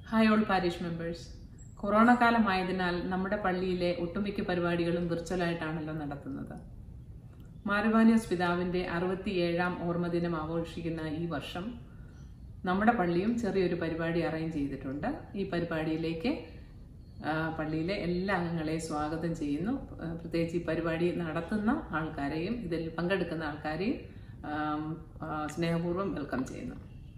Hi all parish members corona കാലമായതിനാൽ നമ്മുടെ പള്ളിയിലെ ഒട്ടുമിക്ക പരിപാടികളും വിർച്വലായിട്ടാണല്ലോ നടത്തുന്നത് മാരവാനിയസ് പിതാവിന്റെ അറുപത്തിയേഴാം ഓർമ്മദിനം ആഘോഷിക്കുന്ന ഈ വർഷം നമ്മുടെ പള്ളിയും ചെറിയൊരു പരിപാടി അറേഞ്ച് ചെയ്തിട്ടുണ്ട് ഈ പരിപാടിയിലേക്ക് ആ, പള്ളിയിലെ എല്ലാ അംഗങ്ങളെയും സ്വാഗതം ചെയ്യുന്നു ആ, പ്രത്യേകിച്ച് ഈ പരിപാടി നടത്തുന്ന ആൾക്കാരെയും ഇതിൽ പങ്കെടുക്കുന്ന ആൾക്കാരെയും ആം, ആ, സ്നേഹപൂർവ്വം വെൽക്കം ചെയ്യുന്നു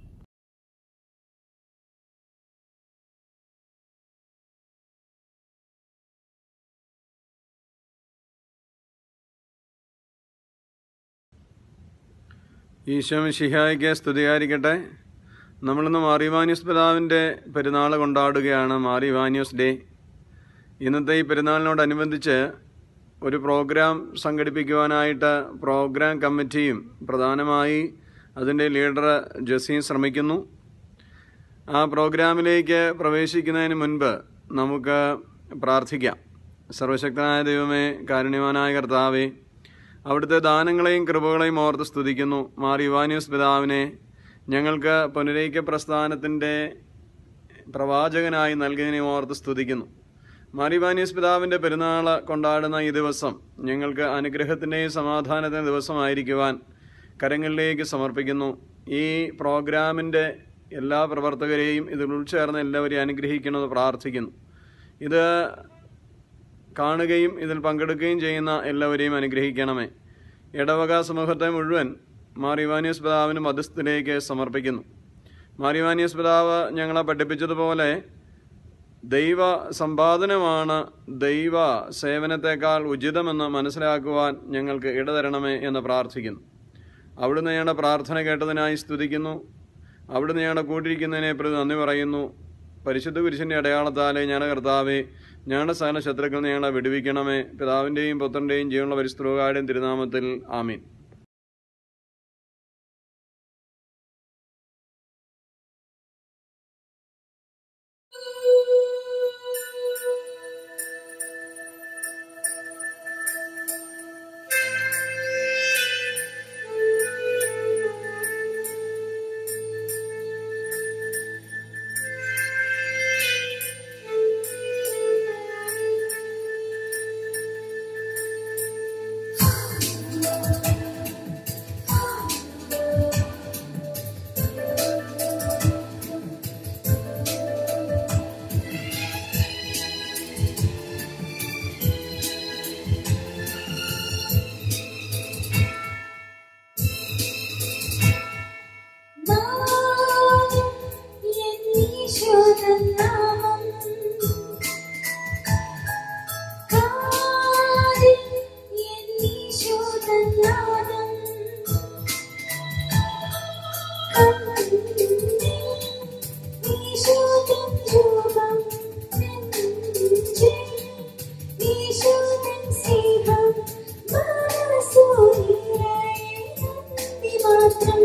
ഈശോ മിശിഹായ്ക്ക് സ്തുതിയായിരിക്കട്ടെ നമ്മളിന്ന് മാറിവാനിയസ് പിതാവിൻ്റെ പെരുന്നാൾ കൊണ്ടാടുകയാണ് മാറിവാനിയസ് ഡേ ഇന്നത്തെ ഈ പെരുന്നാളിനോടനുബന്ധിച്ച് ഒരു പ്രോഗ്രാം സംഘടിപ്പിക്കുവാനായിട്ട് പ്രോഗ്രാം കമ്മിറ്റിയും പ്രധാനമായി അതിൻ്റെ ലീഡർ ജസീം ശ്രമിക്കുന്നു ആ പ്രോഗ്രാമിലേക്ക് പ്രവേശിക്കുന്നതിന് മുൻപ് നമുക്ക് പ്രാർത്ഥിക്കാം സർവശക്തനായ ദൈവമേ കാരുണ്യവാനായ കർത്താവേ അവിടുത്തെ ദാനങ്ങളെയും കൃപകളെയും ഓർത്ത് സ്തുതിക്കുന്നു മാർ യുവാനിയസ് പിതാവിനെ ഞങ്ങൾക്ക് പുനരൈക്യ പ്രസ്ഥാനത്തിൻ്റെ പ്രവാചകനായി നൽകിയതിനെ ഓർത്ത് സ്തുതിക്കുന്നു മാരിവാനിയസ് പിതാവിൻ്റെ പെരുന്നാൾ കൊണ്ടാടുന്ന ഈ ദിവസം ഞങ്ങൾക്ക് അനുഗ്രഹത്തിൻ്റെയും സമാധാനത്തിൻ്റെ ദിവസമായിരിക്കുവാൻ കരങ്ങളിലേക്ക് സമർപ്പിക്കുന്നു ഈ പ്രോഗ്രാമിൻ്റെ എല്ലാ പ്രവർത്തകരെയും ഇതിൽ ഉൾച്ചേർന്ന് എല്ലാവരെയും അനുഗ്രഹിക്കണമെന്ന് പ്രാർത്ഥിക്കുന്നു ഇത് കാണുകയും ഇതിൽ പങ്കെടുക്കുകയും ചെയ്യുന്ന എല്ലാവരെയും അനുഗ്രഹിക്കണമേ ഇടവക സമൂഹത്തെ മുഴുവൻ മാറിവാനിയസ് പിതാവിന് മധ്യസ്ഥിലേക്ക് സമർപ്പിക്കുന്നു മാറിവാനിയസ് പിതാവ് ഞങ്ങളെ പഠിപ്പിച്ചതുപോലെ ദൈവ സമ്പാദനമാണ് ദൈവ സേവനത്തെക്കാൾ ഉചിതമെന്ന് മനസ്സിലാക്കുവാൻ ഞങ്ങൾക്ക് ഇടതരണമേ എന്ന് പ്രാർത്ഥിക്കുന്നു അവിടുന്ന് ഞങ്ങളുടെ പ്രാർത്ഥന കേട്ടതിനായി സ്തുതിക്കുന്നു അവിടുന്ന് ഞങ്ങളുടെ കൂട്ടിരിക്കുന്നതിനെ പ്രതി നന്ദി പറയുന്നു പരിശുദ്ധ കുരിശിൻ്റെ അടയാളത്താലെ ഞങ്ങളുടെ കർത്താവെ ഞങ്ങളുടെ സകല ശത്രുക്കൾ ഞങ്ങളെ വിടുവിക്കണമേ പിതാവിൻ്റെയും പുത്രൻ്റെയും ജീവനുള്ള പരിസ്ഥിതികാരുടെയും തിരുനാമത്തിൽ ആമീൻ മാത്രം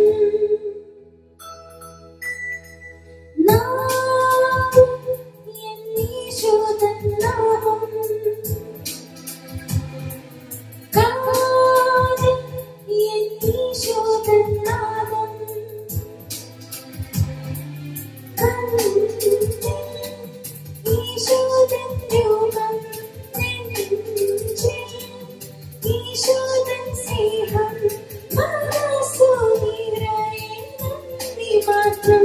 മാത്രം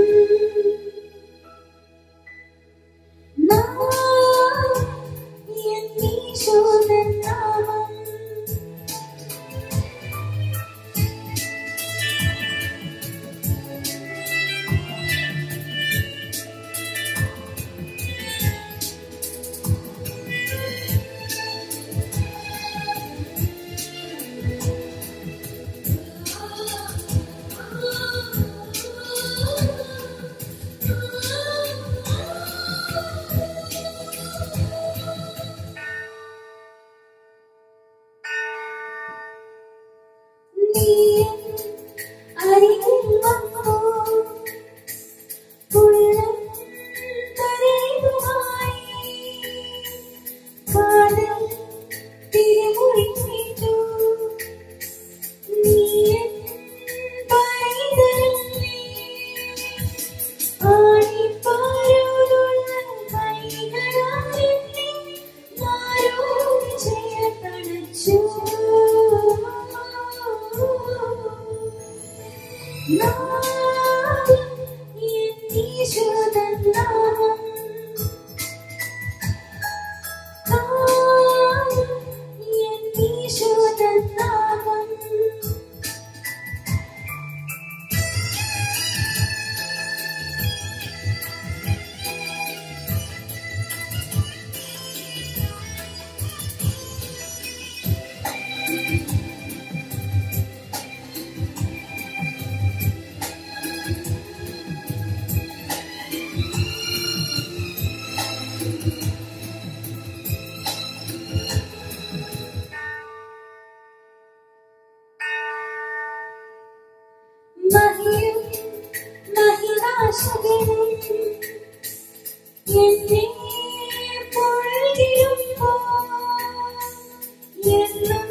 ആണി പാരോടുള്ള പ്രകാശകനും എന്നെ പൊഴുതിടുമ്പോൾ എന്നും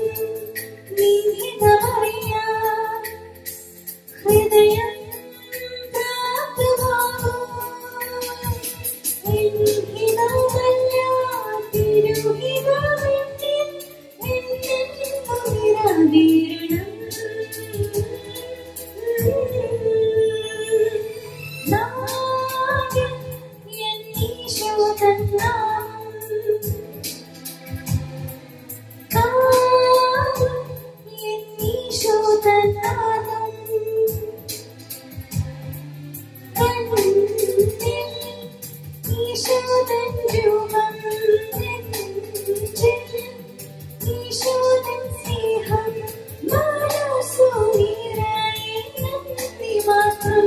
നിഹിതമറിയാൻ ഹൃദയം പ്രാപ്തമാകും ഹിതമല്ല തിരുഹിതമെന്നിൽ എന്നെന്നും നിറവേറണം നാഥൻ എന്നീശോ തന്നാമം കാലം എന്നീശോ തന്നാമം കണ്ണിൽ ഈശോതൻ രൂപം നെഞ്ചിൽ ഈശോതൻ സ്നേഹം മനസ്സുനിറയെ നന്ദി മാത്രം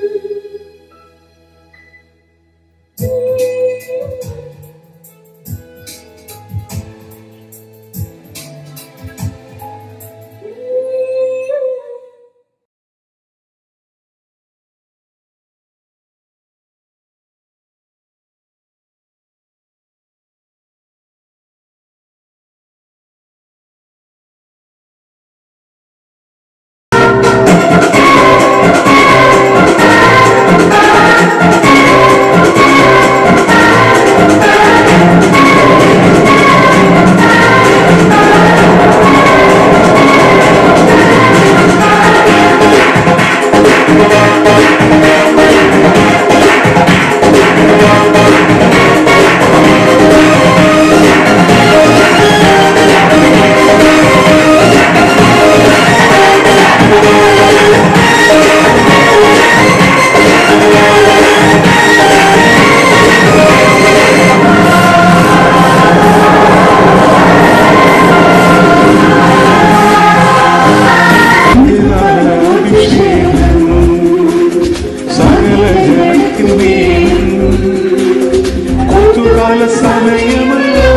സകല ജനത്തിന്മേലും കൊത്തുകാല സമയമല്ലോ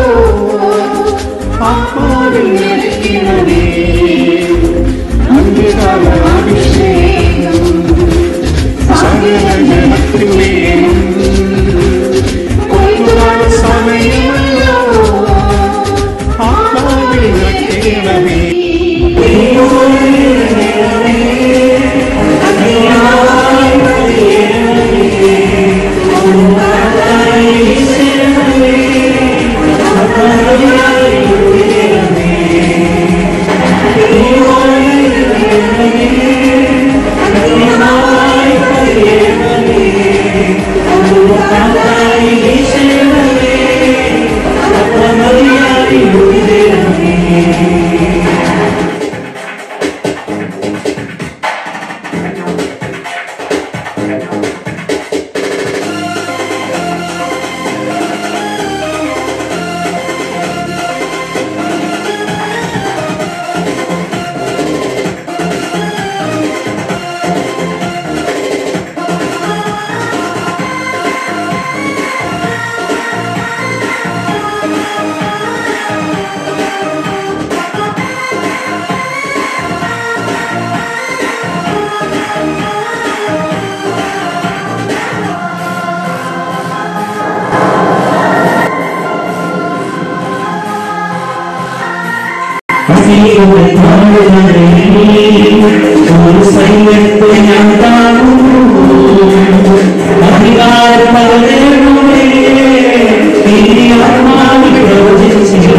ആത്മാവിൽ നിറയ്ക്കണമേ അന്ത്യകാല അഭിഷേകം സകല ജനത്തിന്മേലും കൊത്തുകാല സമയമല്ലോ ആത്മാവിൽ നിറയ്ക്കണമേ ഒരു സൈന്യത്തെ ഞാൻ കാണുന്നു അധികാരം പകരണമേ ഈ ആത്മാവിൽ പ്രവചിച്ചില്ല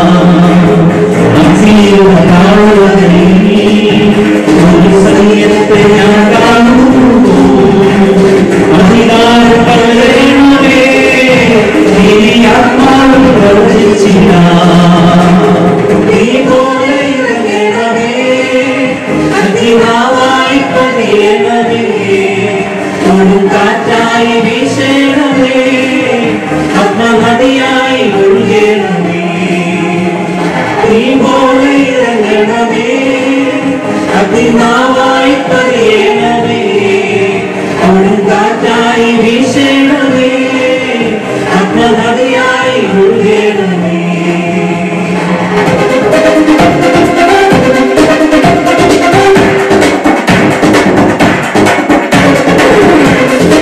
അസീയുടെ കാവലനെ ഒരു സൈന്യത്തെ ഞാൻ കാണുന്നു അധികാരം പകരണമേ ഈ ആത്മാവിൽ പ്രവചിച്ചില്ല നീ പോലെ ഇറങ്ങണമേ അഗ്നിനാവായി പതിയണമേ കൊടുങ്കാറ്റായി വീശണമേ ആത്മനദിയായി ഒഴുകണമേ നീ പോലെ ഇറങ്ങണമേ അഗ്നിനാവായി പതിയണമേ കൊടുങ്കാറ്റായി വീശണമേ ആത്മനദിയായി ഒഴുകണമേ ും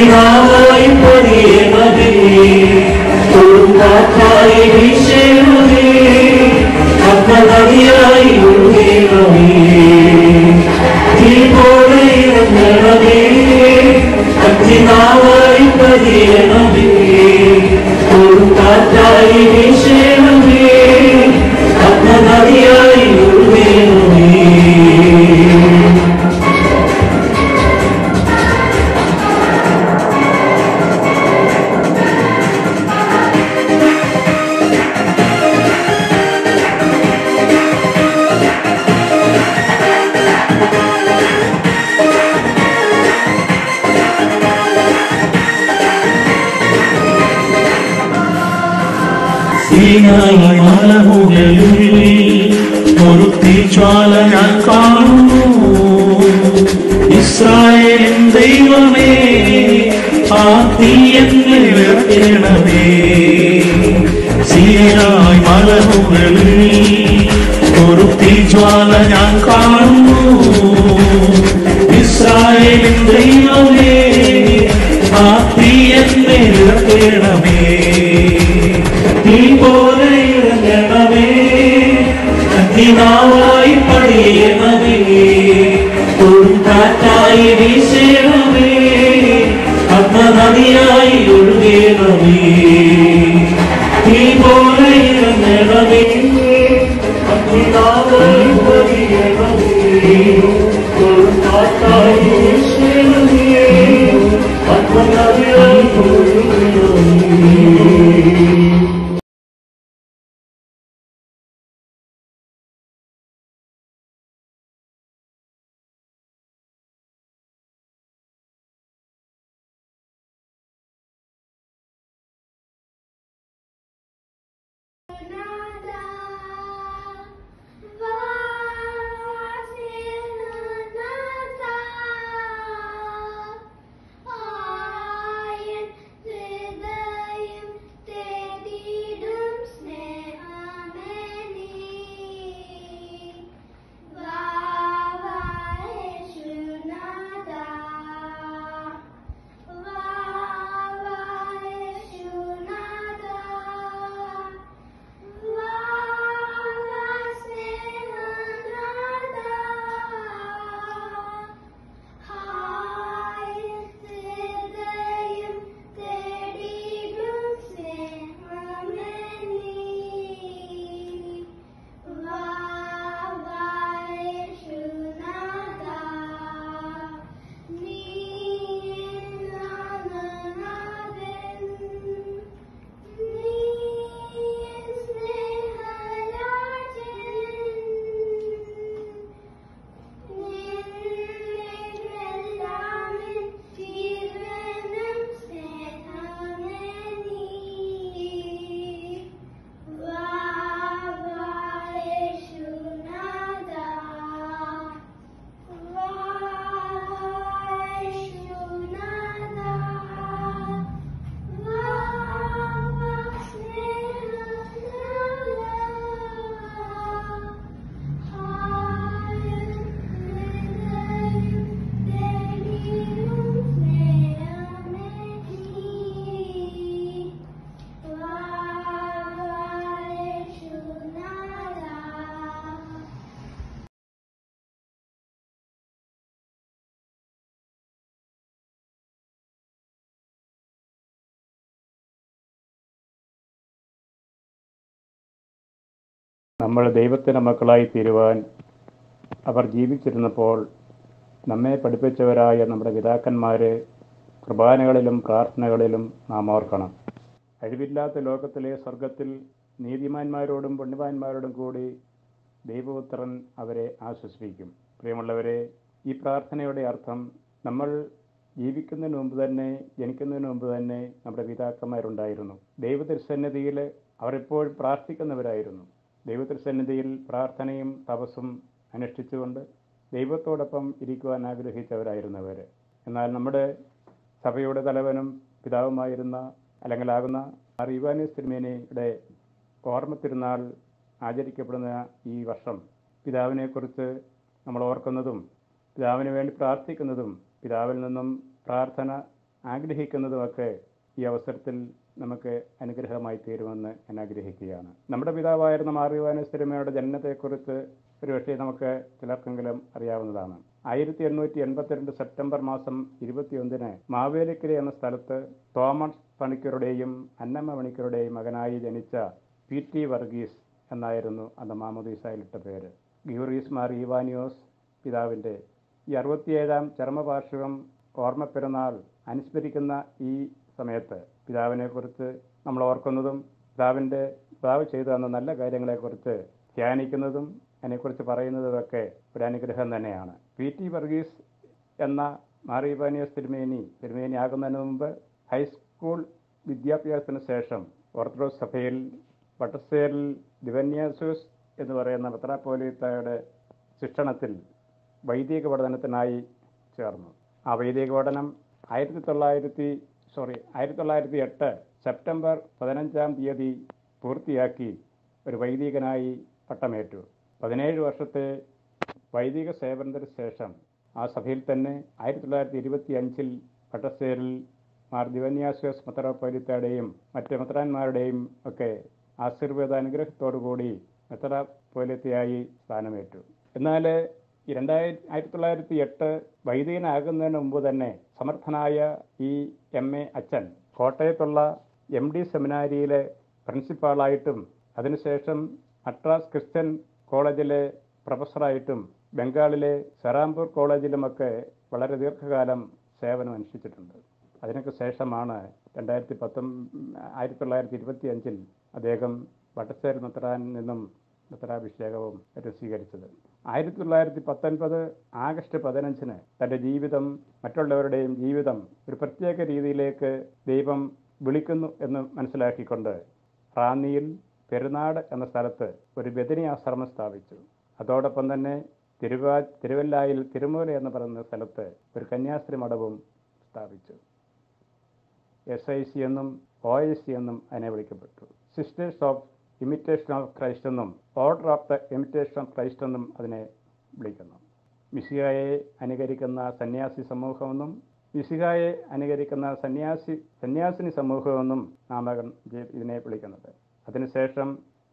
അഗ്നിനാവായി പൊരിയണമേ കൊടുങ്കാറ്റായി വീശണമേ അഗ്നനദിയായി ഒഴുകണമേ തീ പോലെ ഇറങ്ങണമേ അഗ്നിനാവായി പൊരിയണമേ കൊടുങ്കാറ്റായി വീശണമേ അഗ്നനദിയായി ഒഴുകണമേ സീനായി മലമുകളിൽ ഒരു തീജ്വാല ഞാൻ കാണുന്നു ഇസ്രായേലിൻ ദൈവമേ ആ തീയെന്നെ വിറക്കണമേ സീനായി മലമുകളിൽ ഒരു തീജ്വാല ഞാൻ കാണുന്നു ഇസ്രായേലിൻ ദൈവമേ ആ തീയെന്നെ വിറക്കണമേ നീ പോലെ ഇറങ്ങണമേ അഗ്നിനാവായി പടിയണമേ കൊടുങ്കാറ്റായി വീശണമേ അഗ്നനദിയായി ഒഴുകണമേ നീ പോലെ ഇറങ്ങണമേ അഗ്നിനാവായി പടിയണമേ കൊടുങ്കാറ്റായി വീശണമേ അഗ്നനദിയായി ഒഴുകണമേ നമ്മൾ ദൈവത്തിൻ്റെ മക്കളായി തീരുവാൻ അവർ ജീവിച്ചിരുന്നപ്പോൾ നമ്മെ പഠിപ്പിച്ചവരായ നമ്മുടെ പിതാക്കന്മാരെ കുർബാനകളിലും പ്രാർത്ഥനകളിലും നാം ഓർക്കണം അഴിവില്ലാത്ത ലോകത്തിലെ സ്വർഗത്തിൽ നീതിമാന്മാരോടും പുണ്യവാന്മാരോടും കൂടി ദൈവപുത്രൻ അവരെ ആശ്വസിപ്പിക്കും പ്രിയമുള്ളവരെ ഈ പ്രാർത്ഥനയുടെ അർത്ഥം നമ്മൾ ജീവിക്കുന്നതിന് മുമ്പ് തന്നെ ജനിക്കുന്നതിന് മുമ്പ് തന്നെ നമ്മുടെ പിതാക്കന്മാരുണ്ടായിരുന്നു ദൈവതിരുസന്നിധിയിൽ അവർ എപ്പോഴും പ്രാർത്ഥിക്കുന്നവരായിരുന്നു ദൈവതിരുസന്നിധിയിൽ പ്രാർത്ഥനയും തപസ്സും അനുഷ്ഠിച്ചുകൊണ്ട് ദൈവത്തോടൊപ്പം ഇരിക്കുവാൻ ആഗ്രഹിച്ചവരായിരുന്നവർ എന്നാൽ നമ്മുടെ സഭയുടെ തലവനും പിതാവുമായിരുന്ന അല്ലെങ്കിൽ ആകുന്ന അറിവാനിയസ് തിരുമേനിയുടെ ഓർമ്മ തിരുനാൾ ആചരിക്കപ്പെടുന്ന ഈ വർഷം പിതാവിനെക്കുറിച്ച് നമ്മൾ ഓർക്കുന്നതും പിതാവിന് വേണ്ടി പ്രാർത്ഥിക്കുന്നതും പിതാവിൽ നിന്നും പ്രാർത്ഥന ആഗ്രഹിക്കുന്നതുമൊക്കെ ഈ അവസരത്തിൽ നമുക്ക് അനുഗ്രഹമായി തീരുമെന്ന് ഞാൻ ആഗ്രഹിക്കുകയാണ് നമ്മുടെ പിതാവായിരുന്ന മാറിവാനസ് തിരുമയുടെ ജനനത്തെക്കുറിച്ച് ഒരുപക്ഷെ നമുക്ക് ചിലർക്കെങ്കിലും അറിയാവുന്നതാണ് ആയിരത്തി എണ്ണൂറ്റി എൺപത്തിരണ്ട് സെപ്റ്റംബർ മാസം ഇരുപത്തിയൊന്നിന് മാവേലിക്കര എന്ന സ്ഥലത്ത് തോമസ് പണിക്കരുടെയും അന്നമ്മ പണിക്കരുടെയും മകനായി ജനിച്ച പി ടി വർഗീസ് എന്നായിരുന്നു അന്ന് മാമോദീസയിലിട്ട പേര് ഗ്യൂറീസ് മാർ ഈവാനിയോസ് പിതാവിൻ്റെ ഈ അറുപത്തിയേഴാം ചരമവാർഷികം ഓർമ്മപ്പെരുന്നാൾ അനുസ്മരിക്കുന്ന ഈ സമയത്ത് പിതാവിനെക്കുറിച്ച് നമ്മൾ ഓർക്കുന്നതും പിതാവിൻ്റെ പിതാവ് ചെയ്തു തന്ന നല്ല കാര്യങ്ങളെക്കുറിച്ച് ധ്യാനിക്കുന്നതും അതിനെക്കുറിച്ച് പറയുന്നതുമൊക്കെ ഒരു അനുഗ്രഹം തന്നെയാണ് പി ടി വർഗീസ് എന്ന മാറിബാനിയസ് തിരുമേനി തിരുമേനി ആകുന്നതിന് മുമ്പ് ഹൈസ്കൂൾ വിദ്യാഭ്യാസത്തിന് ശേഷം ഓർത്തഡോക്സ് സഭയിൽ വട്ടശ്ശേരിൽ ദിവന്യാസൂസ് എന്ന് പറയുന്ന മെത്രാപ്പോലീത്തയുടെ ശിക്ഷണത്തിൽ വൈദിക പഠനത്തിനായി ചേർന്നു ആ വൈദിക പഠനം ആയിരത്തി തൊള്ളായിരത്തി സോറി ആയിരത്തി തൊള്ളായിരത്തി എട്ട് സെപ്റ്റംബർ പതിനഞ്ചാം തീയതി പൂർത്തിയാക്കി ഒരു വൈദികനായി പട്ടമേറ്റു പതിനേഴ് വർഷത്തെ വൈദിക സേവനത്തിന് ശേഷം ആ സഭയിൽ തന്നെ ആയിരത്തി തൊള്ളായിരത്തി ഇരുപത്തി അഞ്ചിൽ പട്ടശ്ശേരിൽ മാർ ദിവന്യാസ്യോസ് മെത്രാപ്പൊലിത്തയുടെയും മറ്റ് മെത്രാന്മാരുടെയും ഒക്കെ ആശീർവേദ അനുഗ്രഹത്തോടുകൂടി മെത്രാപ്പൊലിത്തയായി സ്ഥാനമേറ്റു എന്നാൽ ഈ രണ്ടായിരത്തി ആയിരത്തി തൊള്ളായിരത്തി എട്ട് വൈദികനാകുന്നതിന് മുമ്പ് തന്നെ സമർത്ഥനായ ഈ എം എ അച്ഛൻ കോട്ടയത്തുള്ള എം ഡി സെമിനാരിയിലെ പ്രിൻസിപ്പാളായിട്ടും അതിനുശേഷം മദ്രാസ് ക്രിസ്ത്യൻ കോളേജിലെ പ്രൊഫസറായിട്ടും ബംഗാളിലെ സെറാംപൂർ കോളേജിലുമൊക്കെ വളരെ ദീർഘകാലം സേവനം അനുഷ്ഠിച്ചിട്ടുണ്ട് അതിനൊക്കെ ശേഷമാണ് രണ്ടായിരത്തി പത്തൊമ്പ ആയിരത്തി തൊള്ളായിരത്തി ഇരുപത്തി അഞ്ചിൽ അദ്ദേഹം വട്ടശ്ശേരി മെത്രാനിൽ നിന്നും മെത്രാഭിഷേകവും മറ്റും സ്വീകരിച്ചത് ആയിരത്തി തൊള്ളായിരത്തി പത്തൊൻപത് ആഗസ്റ്റ് പതിനഞ്ചിന് തൻ്റെ ജീവിതം മറ്റുള്ളവരുടെയും ജീവിതം ഒരു പ്രത്യേക രീതിയിലേക്ക് ദൈവം വിളിക്കുന്നു എന്ന് മനസ്സിലാക്കിക്കൊണ്ട് റാന്നിയിൽ പെരുന്നാട് എന്ന സ്ഥലത്ത് ഒരു ബദനി ആശ്രമം സ്ഥാപിച്ചു അതോടൊപ്പം തന്നെ തിരുവാ തിരുവല്ലായിൽ തിരുമൂല എന്ന് പറയുന്ന സ്ഥലത്ത് ഒരു കന്യാസ്ത്രീ മഠവും സ്ഥാപിച്ചു എസ് ഐ സി എന്നും ഒ ഐ സി എന്നും അതിനെ വിളിക്കപ്പെട്ടു sisters of imitation of Christ എന്നും order of the imitation of Christ എന്നും അതിനെ വിളിക്കുന്നു മിശിഹായെ അനുകരിക്കുന്ന സന്യാസി സമൂഹമെന്നും മിശിഹായെ അനുകരിക്കുന്ന സന്യാസി സന്യാസിനി സമൂഹമെന്നും നാമകരണം ചെയ്ത് ഇതിനെ വിളിക്കുന്നത് അതിനുശേഷം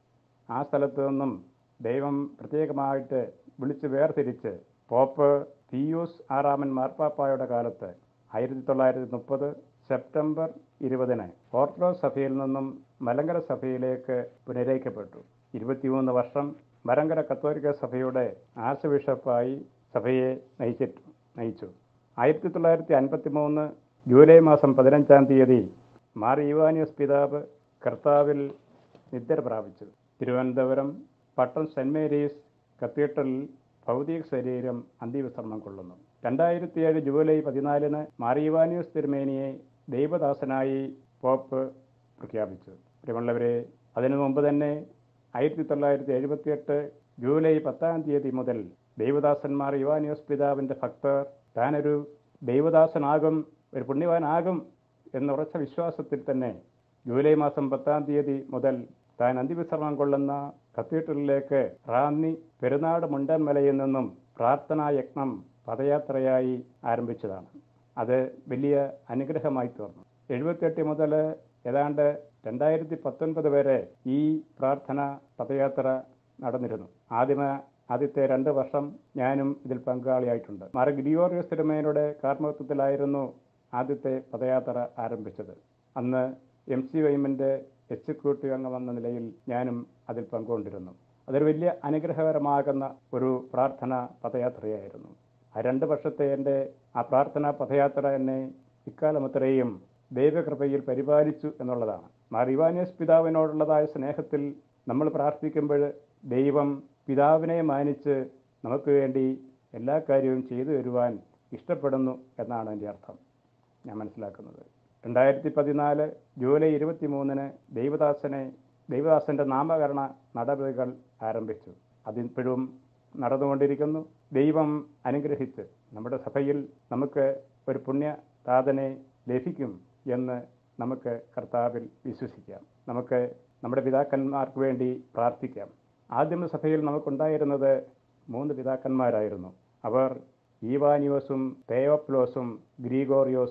ആ സ്ഥലത്ത് നിന്നും ദൈവം പ്രത്യേകമായിട്ട് വിളിച്ച് വേർതിരിച്ച് പോപ്പ് തിയൂസ് ആറാമൻ മാർപ്പാപ്പായുടെ കാലത്ത് ആയിരത്തി തൊള്ളായിരത്തി മുപ്പത് സെപ്റ്റംബർ ഇരുപതിന് ഓർത്തഡോക്സ് സഭയിൽ നിന്നും മലങ്കര സഭയിലേക്ക് പുനരയിക്കപ്പെട്ടു ഇരുപത്തിമൂന്ന് വർഷം മലങ്കര കത്തോലിക്ക സഭയുടെ ആർച്ച് ബിഷപ്പായി സഭയെ നയിച്ചിട്ടു നയിച്ചു ആയിരത്തി തൊള്ളായിരത്തി അൻപത്തി മൂന്ന് ജൂലൈ മാസം പതിനഞ്ചാം തീയതി മാർ ഇവാനിയസ് പിതാവ് കർത്താവിൽ നിദ്ര പ്രാപിച്ചു തിരുവനന്തപുരം പട്ടം സെൻറ് മേരീസ് കത്തീഡ്രലിൽ ഭൗതിക ശരീരം അന്ത്യവിശ്രമം കൊള്ളുന്നു രണ്ടായിരത്തി ഏഴ് ജൂലൈ പതിനാലിന് മാറിയുവാനിയസ് തിരുമേനിയെ ദൈവദാസനായി പോപ്പ് പ്രഖ്യാപിച്ചു പ്രിയമുള്ളവരെ അതിനു മുമ്പ് തന്നെ ആയിരത്തി തൊള്ളായിരത്തി എഴുപത്തിയെട്ട് ജൂലൈ പത്താം തീയതി മുതൽ ദൈവദാസന്മാർ യുവാനിയോസ് പിതാവിൻ്റെ ഭക്തർ താനൊരു ദൈവദാസനാകും ഒരു പുണ്യവാനാകും എന്ന ഉറച്ച വിശ്വാസത്തിൽ തന്നെ ജൂലൈ മാസം പത്താം തീയതി മുതൽ താൻ അന്തിവിശ്രമം കൊള്ളുന്ന കത്തീഡ്രലിലേക്ക് റാന്നി പെരുന്നാട് മുണ്ടൻമലയിൽ നിന്നും പ്രാർത്ഥനാ യജ്ഞം പദയാത്രയായി ആരംഭിച്ചതാണ് അത് വലിയ അനുഗ്രഹമായി തീർന്നു എഴുപത്തിയെട്ട് മുതൽ ഏതാണ്ട് രണ്ടായിരത്തി പത്തൊൻപത് വരെ ഈ പ്രാർത്ഥന പദയാത്ര നടന്നിരുന്നു ആദ്യമ ആദ്യത്തെ രണ്ട് വർഷം ഞാനും ഇതിൽ പങ്കാളിയായിട്ടുണ്ട് മാർ ഗ്രിയോറിയസ് തിരുമേനയുടെ കാർമ്മത്വത്തിലായിരുന്നു ആദ്യത്തെ പദയാത്ര ആരംഭിച്ചത് അന്ന് എം സി വൈമിൻ്റെ എക്സിക്യൂട്ടീവ് അംഗം എന്ന നിലയിൽ ഞാനും അതിൽ പങ്കുകൊണ്ടിരുന്നു അതൊരു വലിയ അനുഗ്രഹകരമാകുന്ന ഒരു പ്രാർത്ഥന പദയാത്രയായിരുന്നു ആ രണ്ട് വർഷത്തെ എൻ്റെ ആ പ്രാർത്ഥന പദയാത്ര എന്നെ ഇക്കാലമത്രയും ദൈവകൃപയിൽ പരിപാലിച്ചു എന്നുള്ളതാണ് മാറിവാനിയസ് പിതാവിനോടുള്ളതായ സ്നേഹത്തിൽ നമ്മൾ പ്രാർത്ഥിക്കുമ്പോൾ ദൈവം പിതാവിനെ മാനിച്ച് നമുക്ക് വേണ്ടി എല്ലാ കാര്യവും ചെയ്തു തരുവാൻ ഇഷ്ടപ്പെടുന്നു എന്നാണ് എൻ്റെ അർത്ഥം ഞാൻ മനസ്സിലാക്കുന്നത് രണ്ടായിരത്തി പതിനാല് ജൂലൈ ഇരുപത്തി മൂന്നിന് ദൈവദാസനെ ദൈവദാസന്റെ നാമകരണ നടപടികൾ ആരംഭിച്ചു അതിപ്പോഴും നടന്നുകൊണ്ടിരിക്കുന്നു ദൈവം അനുഗ്രഹിച്ച് നമ്മുടെ സഭയിൽ നമുക്ക് ഒരു പുണ്യതാതനെ ലഭിക്കും എന്ന് നമുക്ക് കർത്താവിൽ വിശ്വസിക്കാം നമുക്ക് നമ്മുടെ പിതാക്കന്മാർക്ക് വേണ്ടി പ്രാർത്ഥിക്കാം ആദ്യമ സഭയിൽ നമുക്കുണ്ടായിരുന്നത് മൂന്ന് പിതാക്കന്മാരായിരുന്നു അവർ ഈവാനിയോസും തേയോപ്ലോസും ഗ്രീഗോറിയോസും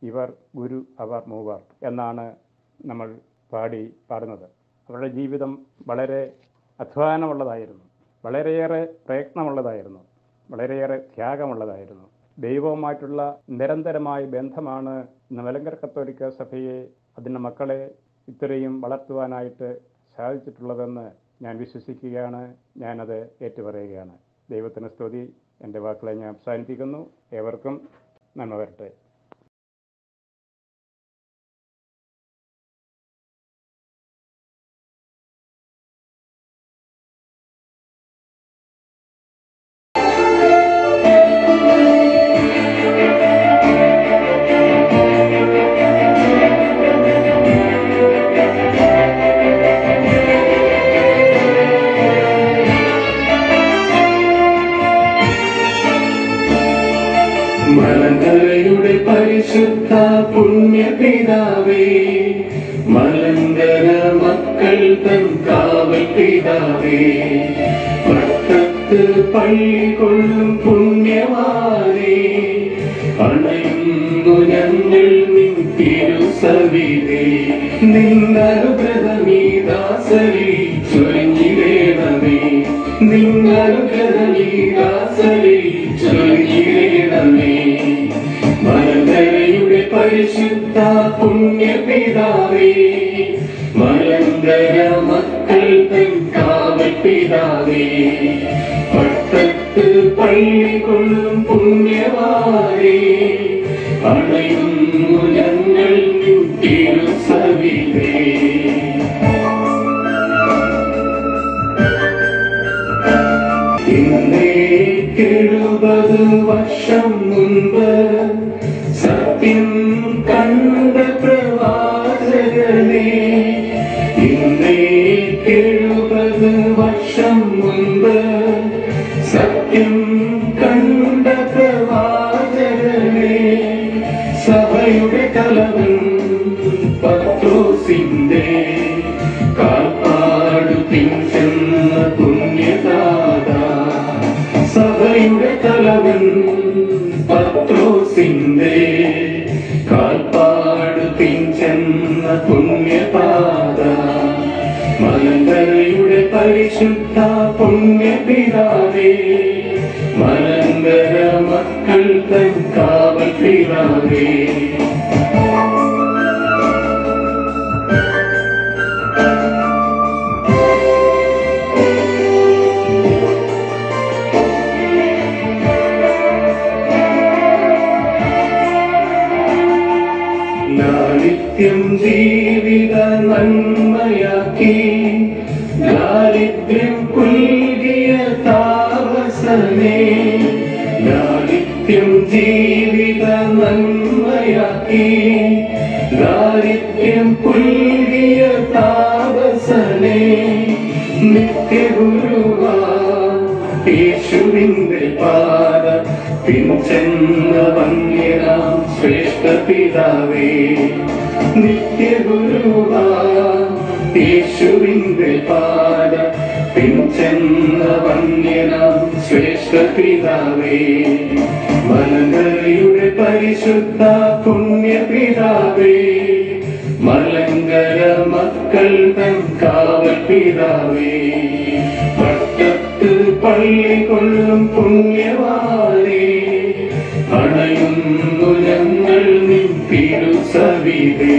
ഇവർ ഗുരു അവർ മൂവർ എന്നാണ് നമ്മൾ പാടി പാടുന്നത് അവരുടെ ജീവിതം വളരെ അധ്വാനമുള്ളതായിരുന്നു വളരെയേറെ പ്രയത്നമുള്ളതായിരുന്നു വളരെയേറെ ത്യാഗമുള്ളതായിരുന്നു ദൈവവുമായിട്ടുള്ള നിരന്തരമായ ബന്ധമാണ് ഇന്ന് മലങ്കര കത്തോലിക്ക സഭയെ അതിൻ്റെ മക്കളെ ഇത്രയും വളർത്തുവാനായിട്ട് സാധിച്ചിട്ടുള്ളതെന്ന് ഞാൻ വിശ്വസിക്കുകയാണ് ഞാനത് ഏറ്റുപറയുകയാണ് ദൈവത്തിന് സ്തുതി എൻ്റെ വാക്കുകളെ ഞാൻ അവസാനിപ്പിക്കുന്നു ഏവർക്കും നന്മ വരട്ടെ മലങ്കരയുടെ പരിശുദ്ധ പുണ്യപിതാവേ മലങ്കര മക്കൾ തൻ കാവൽ പിതാവേ പട്ടത്ത് പള്ളി കൊള്ളും പുണ്യവാനേ അണയുന്നു ഞങ്ങൾ നിൻ തിരുസവിതേ നിന്നനുഗ്രഹമീ ദാസരി ചൊരിഞ്ഞിടേണമേ നിന്നനുഗ്രഹമീ ദാസരി ചൊരിഞ്ഞിടേണമേ മലങ്കരയുടെ പരിശുദ്ധ പുണ്യപിതാവേ മലങ്കര മക്കൾ തൻ കാവൽ പിതാവേ പട്ടത്ത് പള്ളി കൊള്ളും പുണ്യവാരേ അണയുന്നു ഞങ്ങൾ നിൻ തിരുസവിതേ ഇന്നേക്കെഴുപത് വർഷം മുൻപ് സത്യം കണ്ട പ്രവാചകനെ ഇന്നേക്കെഴുപത് വർഷം മുൻപ് സത്യം കണ്ട പ്രവാചകനെ സഭയുടെ കലവൻ പത്രോസിന്റെ കാൽപ്പാടു പിൻചെന്ന പുണ്യദാത സഭയുടെ തലവൻ പത്രോസിന്റെ കാൽപ്പാടു പിൻചെന്ന പുണ്യപാത മലങ്കരയുടെ പരിശുദ്ധ പുണ്യപിതാവേ മലങ്കര മക്കൾ തൻ കാവൽ പിതാവേ ലാളിത്യം ജീവിത നന്മയാക്കി ലാളിത്യം പുൽകിയ താമസനേ ലാളിത്യം ജീവിത നന്മയാക്കി ലാളിത്യം പുൽകിയ താമസനേ നിത്യഗുരുവാ യേശുവിന്റെ പാത പിൻചെന്ന വന്യനാം ശ്രേഷ്ഠ പിതാവേ നിത്യഗുരുവാ യേശുവിന്റെ പാത പിൻചെന്ന വന്യനാം ശ്രേഷ്ഠ പിതാവേ മലങ്കരയുടെ പരിശുദ്ധ പുണ്യപിതാവേ മലങ്കര മക്കൾ തൻ കാവൽ പിതാവേ പട്ടത്ത് പള്ളി കൊള്ളും പുണ്യവാനേ അണയുന്നു ഞങ്ങൾ നിൻ തിരുസവിതേ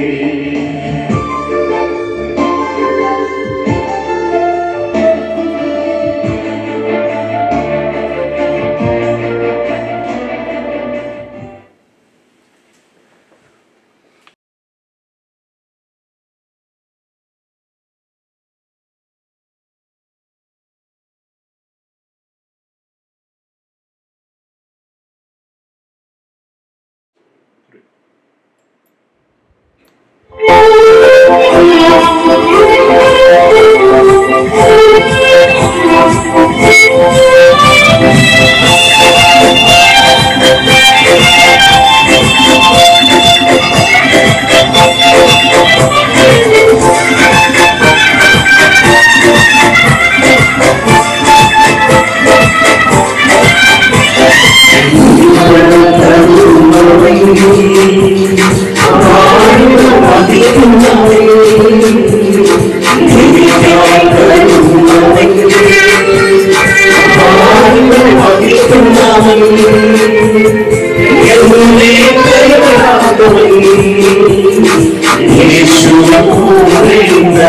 യേശുവെ കൂടെയുണ്ട്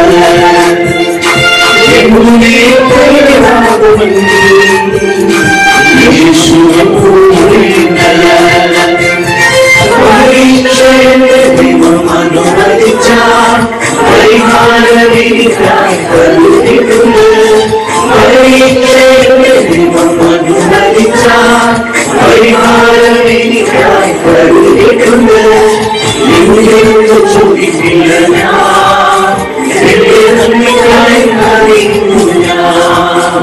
എന്നെ പേരാകുവൻ യേശുവെ കൂടെയുണ്ട് പരീക്ഷയുടെ ദൈവം അനുവദിച്ചാൽ പരിഹാരവിധിക്കായി കരുതിയിട്ടുണ്ട് പരീക്ഷയുടെ ദൈവം അനുവദിച്ചാൽ പരിഹാരവിധിക്കായി കരുതിയിട്ടുണ്ട് നിന്നോട് ചോദിക്കില്ല ഞാൻ എന്റെ നന്മയ്ക്കായി അറിയുന്നു ഞാൻ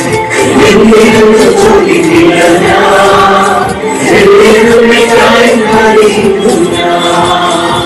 നിന്നോട് ചോദിക്കില്ല ഞാൻ എന്റെ നന്മയ്ക്കായി അറിയുന്നു ഞാൻ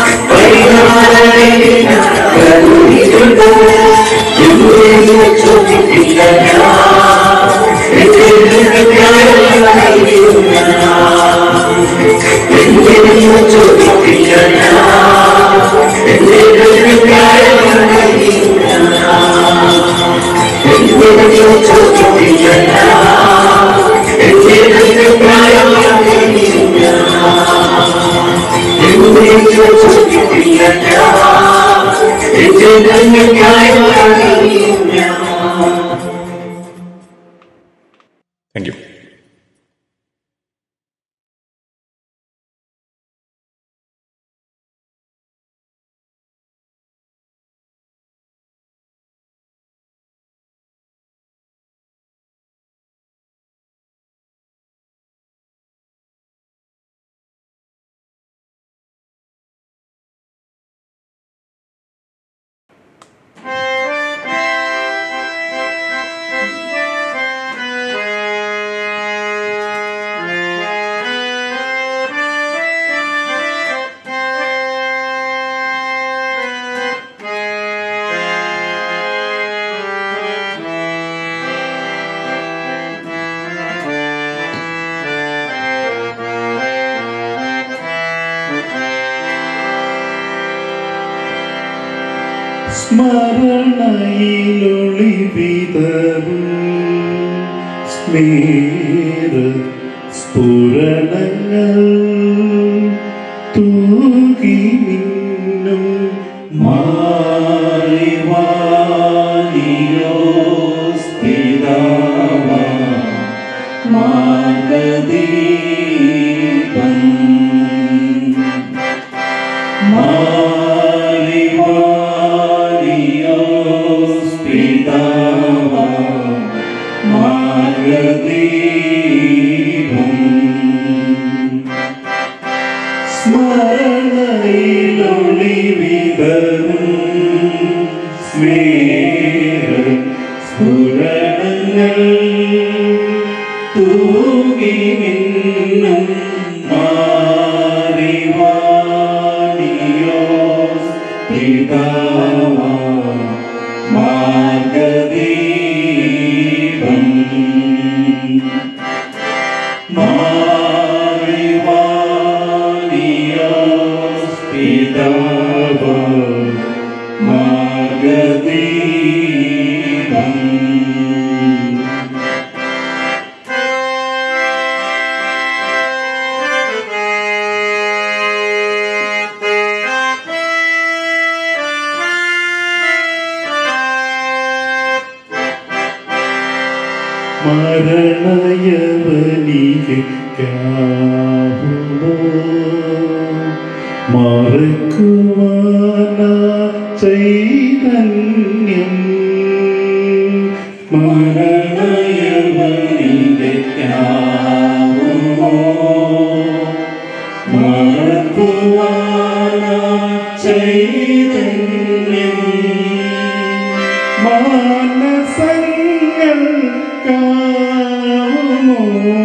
Thank you. താങ്ക് യു സ്മരണയിലൊളി വിതറും സ്മേര സ്ഫുരണങ്ങൾ തൂകി നിന്നും മാറിവാനിയോ സ്ഥിതാവ മാർഗദീപം Marios Pitava Margadivum സ്മരണയിലൊളി വിതറും സ്മേര സ്ഫുരണങ്ങൾ തൂകി മിന്നും മാറിവാനിയോസ് പിതാവ മാർഗദീപം മാറിവാനിയോസ് പിതാവ മാർഗദീപം മരണയവനിക്കാവുമോ മറക്കുവാന ചൈതന്യം മരണയവനിക്കാവുമോ മറക്കുവാന ചൈതന്യം മാനസങ്ങൾ കാമോ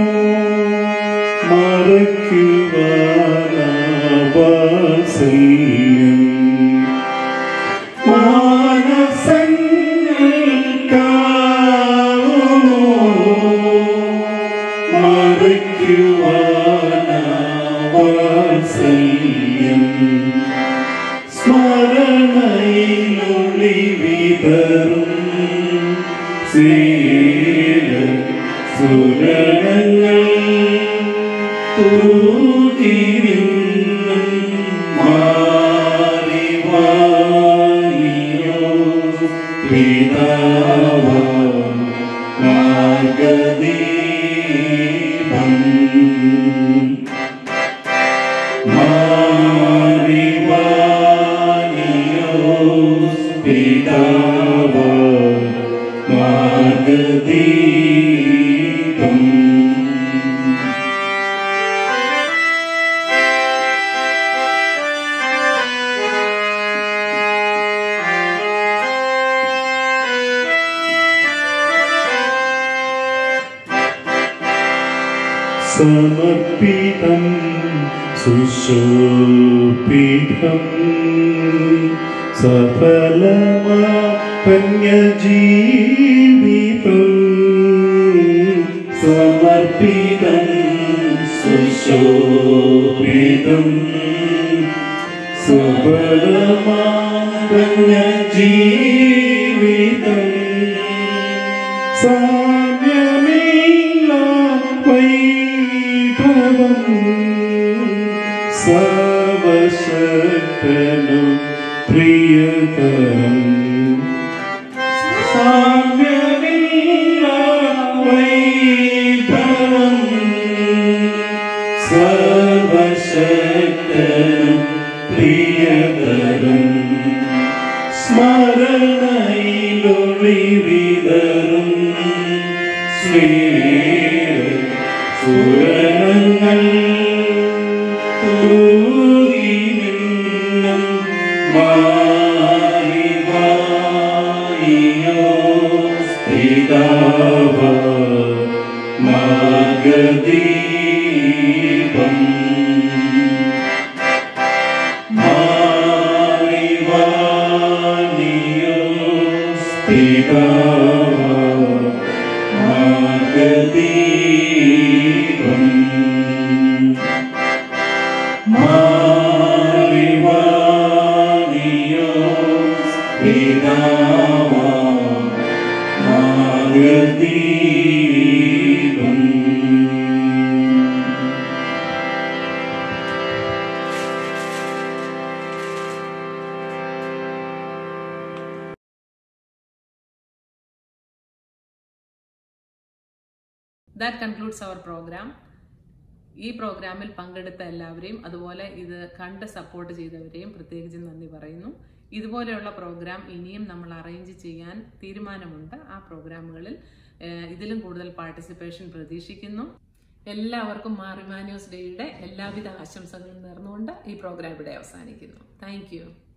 മറയ്ക്കുവാനാവാസല്യം മാനസങ്ങൾ കാമോ മറയ്ക്കുവാനാവാസല്യം സ്മരണയിലൊളി വിതറും സീല സുരണങ്ങൾ തൂതി നിന്നും മാറിവാനിയോ പിതാവ മാർഗദീപം Marios Pitava Margadipam സമർപ്പിതം സുശോഭിതം സഫലമാ പുണ്യജീവിതം സമർപ്പിതം സുശോഭിതം സഫലമാം പുണ്യജീവിതം സാമ്യമില്ല വൈഭവം സർവശക്തനും പ്രിയതരം സാമ്യമില്ല വൈഭവം സർവശക്തനും പ്രിയതരം സ്മരണയിലൊളിവിതറും സ്നേഹ സുരണങ്ങൾ തൂകി നിന്നും മാറിവായിയോ പിതാവ മാർഗദീപം മാറിവാനിയോ പിതാവ മാർഗദീപം മാറിവാനിയോ പിതാവ മാർഗദീപം ദാറ്റ് കൺക്ലൂഡ്സ് അവർ പ്രോഗ്രാം ഈ പ്രോഗ്രാമിൽ പങ്കെടുത്ത എല്ലാവരെയും അതുപോലെ ഇത് കണ്ട് സപ്പോർട്ട് ചെയ്തവരെയും പ്രത്യേകിച്ച് നന്ദി പറയുന്നു ഇതുപോലെയുള്ള പ്രോഗ്രാം ഇനിയും നമ്മൾ അറേഞ്ച് ചെയ്യാൻ തീരുമാനമുണ്ട് ആ പ്രോഗ്രാമുകളിൽ ഏഹ്, ഇതിലും കൂടുതൽ പാർട്ടിസിപ്പേഷൻ പ്രതീക്ഷിക്കുന്നു എല്ലാവർക്കും മാറിമാന്യൂസ് ഡേയുടെ എല്ലാവിധ ആശംസകളും നേർന്നുകൊണ്ട് ഈ പ്രോഗ്രാം ഇവിടെ അവസാനിക്കുന്നു താങ്ക്